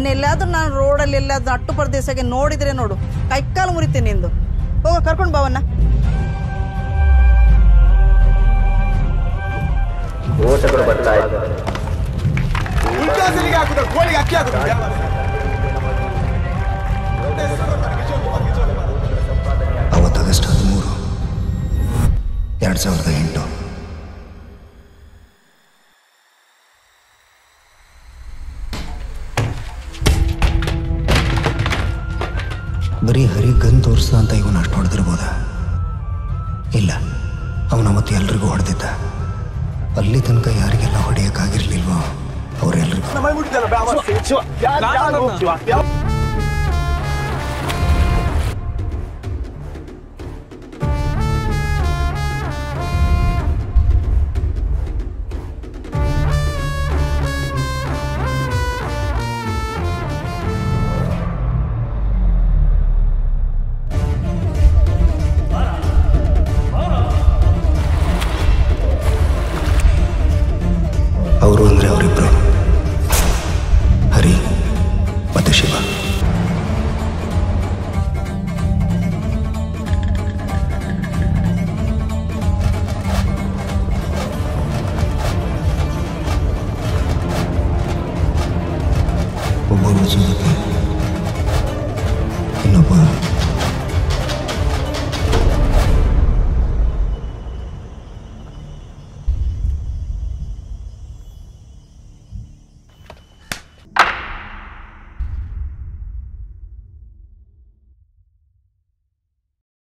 ಎಲ್ಲಾದ್ರೂ ನಾನು ರೋಡಲ್ಲಿ ಎಲ್ಲಾದ್ರೂ ಅಟ್ಟು ಪ್ರದೇಶಕ್ಕೆ ನೋಡಿದ್ರೆ ನೋಡು ಕೈಕಾಲು ಮುರಿತೀನಿ ನಿಂದು ಹೋಗ ಕರ್ಕೊಂಡು ಬಾವನ್ನ ಓಟಗಳು ಬರ್ತಾ ಇದ್ದಾರೆ ಉಲ್ಟಾಸಲಿಗೆ ಹಾಕುದ ಕೋಳಿಗೆ ಅಕ್ಕಿ ಹಾಕುದ ಅವತ್ತು ಆಗಸ್ಟ್ ಹದಿಮೂರು ಎರಡು ಸಾವಿರದ ಎಂಟು ಬರೀ ಹರಿ ಗನ್ ತೋರಿಸ್ದ ಅಂತ ಇವನು ಅಷ್ಟು ಹೊಡೆದಿರ್ಬೋದ ಇಲ್ಲ ಅವನ ಅವತ್ತು ಎಲ್ರಿಗೂ ಹೊಡೆದಿದ್ದ ಅಲ್ಲಿ ತನಕ ಯಾರಿಗೆಲ್ಲ ಹೊಡೆಯೋಕ್ಕಾಗಿರ್ಲಿಲ್ವೋ ಅವರೆಲ್ರಿಗೂ ನಮ್ಮ ಮುಟ್ಟಿದ್ದಲ್ಲ ಬ್ಯಾವ ಶಿವ ಯಾರು ಯಾರು ಶಿವ ಯಾವ ಅವರು ಅಂದರೆ ಅವರಿಬ್ಬರು ಹರಿ ಮತ್ತು ಶಿವ ಒಬ್ಬ ಉಳಿಸೋದಕ್ಕೆ ಇನ್ನೊಬ್ಬ